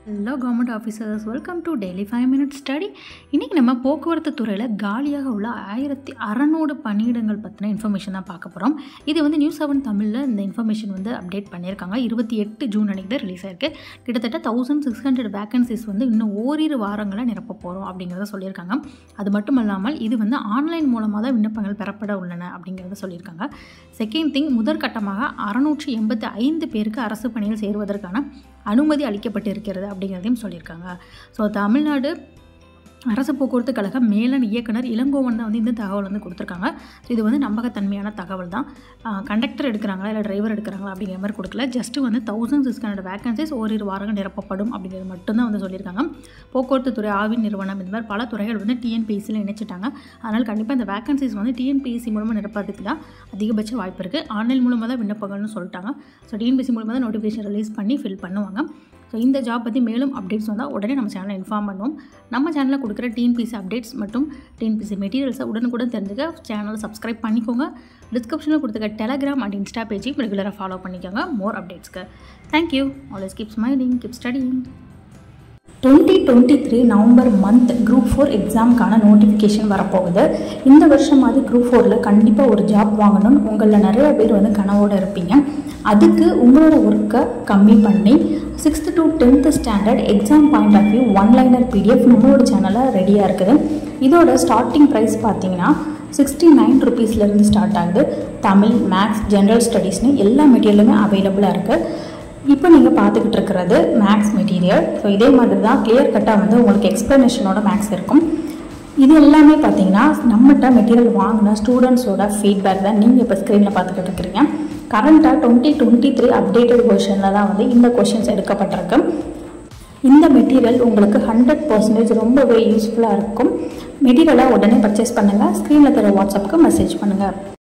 hello government officers welcome to daily five minute study இன்றைக்கி நம்ம போக்குவரத்து துறையில் காலியாக உள்ள ஆயிரத்தி அறநூறு பணியிடங்கள் பற்றின இன்ஃபர்மேஷன் தான் பார்க்க போகிறோம் இது வந்து நியூஸ் செவன் தமிழில் இந்த இன்ஃபர்மேஷன் வந்து அப்டேட் பண்ணியிருக்காங்க இருபத்தி எட்டு ஜூன் அன்றைக்கி தான் ரிலீஸ் ஆயிருக்கு கிட்டத்தட்ட தௌசண்ட் சிக்ஸ் ஹண்ட்ரட் வேகன்சிஸ் வந்து இன்னும் ஓரிரு வாரங்களில் நிரப்ப போகிறோம் அப்படிங்கிறத சொல்லியிருக்காங்க அது மட்டும் இல்லாமல் இது வந்து ஆன்லைன் மூலமாக தான் விண்ணப்பங்கள் பெறப்பட உள்ளன அப்படிங்கிறத சொல்லியிருக்காங்க செகண்ட் திங் முதற்கட்டமாக அறநூற்றி எண்பத்தி ஐந்து பேருக்கு அரசு பணியில் சேருவதற்கான அனுமதி அளிக்கப்பட்டு இருக்கிறது அப்படிங்கிறதையும் சொல்லியிருக்காங்க ஸோ தமிழ்நாடு அரசு போக்குவரத்து கழக மேலன் இயக்குனர் இளங்கோவன் தான் வந்து இந்த தகவல் வந்து கொடுத்துருக்காங்க ஸோ இது வந்து நம்பகத்தன்மையான தகவல் தான் கண்டக்டர் எடுக்கிறாங்களா இல்லை டிரைவர் எடுக்கிறாங்களா அப்படிங்கிற மாதிரி கொடுக்கல ஜஸ்ட்டு வந்து தௌசண்ட் சிக்ஸ் ஹண்ட்ரட் வேகன்சிஸ் ஓரிரு வாரங்கள் நிரப்பப்படும் அப்படிங்கிறது மட்டும்தான் வந்து சொல்லியிருக்காங்க போக்குவரத்து துறை ஆவின் நிறுவனம் இந்த மாதிரி பல துறைகள் வந்து டிஎன்பிஎஸ்சியில் இணைச்சிட்டாங்க அதனால் கண்டிப்பாக இந்த வேகன்சிஸ் வந்து டிஎன்பிஎஸ்சி மூலமாக நிரப்பறதுக்கு தான் அதிகபட்ச வாய்ப்பு இருக்குது ஆன்லைன் மூலமாக தான் விண்ணப்பங்கள்னு சொல்லிட்டாங்க ஸோ டிஎன்பிஎஸ்சி மூலமாக தான் நோட்டிஃபிகேஷன் ரிலீஸ் பண்ணி ஃபில் பண்ணுவாங்க ஸோ இந்த ஜாப் பற்றி மேலும் அப்டேட்ஸ் வந்தால் உடனே நம்ம சேனலில் இன்ஃபார்ம் பண்ணுவோம் நம்ம சேனலில் கொடுக்குற டிஎன்பிசி அப்டேட்ஸ் மற்றும் டிஎன்பிசி மெட்டீரியல்ஸை உடனுக்குடன் தெரிஞ்சுக்க சேனலை சப்ஸ்கிரைப் பண்ணிக்கோங்க டிஸ்கிரிப்ஷனில் கொடுத்துக்க டெலகிராம் அண்ட் இன்ஸ்டா பேஜையும் ரெகுலராக ஃபாலோ பண்ணிக்கோங்க மோர் அப்டேட்ஸ்க்கு thank you always keep smiling keep studying twenty twenty three November month group four எக்ஸாமுக்கான நோட்டிஃபிகேஷன் வரப்போகுது இந்த வருஷம் மாதிரி குரூப் ஃபோரில் கண்டிப்பாக ஒரு ஜாப் வாங்கணும்னு உங்களில் நிறைய பேர் வந்து கனவோடு இருப்பீங்க அதுக்கு உங்களோட ஒர்க்கை கம்மி பண்ணி sixth to tenth standard exam point of view one liner PDF நம்மளோட சேனலில் ரெடியாக இருக்குது இதோட ஸ்டார்டிங் ப்ரைஸ் பார்த்தீங்கன்னா சிக்ஸ்டி நைன் ருபீஸ்லேருந்து ஸ்டார்ட் ஆகுது தமிழ் மேக்ஸ் ஜென்ரல் ஸ்டடீஸ்னு எல்லா மெட்டீரியலுமே அவைலபிளாக இருக்குது இப்போ நீங்கள் பார்த்துக்கிட்டு இருக்கிறது மேக்ஸ் மெட்டீரியல் ஸோ இதே மாதிரி தான் கிளியர் கட்டாக வந்து உங்களுக்கு எக்ஸ்ப்ளனேஷனோட மேக்ஸ் இருக்கும் இது எல்லாமே பார்த்தீங்கன்னா நம்மகிட்ட மெட்டீரியல் வாங்கின ஸ்டூடெண்ட்ஸோட ஃபீட்பேக் தான் நீங்கள் இப்போ ஸ்க்ரீனில் பார்த்துக்கிட்டு இருக்கிறீங்க கரண்ட்டாக டுவெண்ட்டி டுவெண்ட்டி த்ரீ அப்டேட்டட் வெர்ஷனில் தான் வந்து இந்த கொஷின்ஸ் எடுக்கப்பட்டிருக்கு இந்த மெட்டீரியல் உங்களுக்கு ஹண்ட்ரட் பர்சன்டேஜ் ரொம்பவே யூஸ்ஃபுல்லாக இருக்கும் மெட்டீரியலை உடனே பர்ச்சேஸ் பண்ணுங்கள் ஸ்க்ரீனில் தர வாட்ஸ்அப்புக்கு மெசேஜ் பண்ணுங்கள்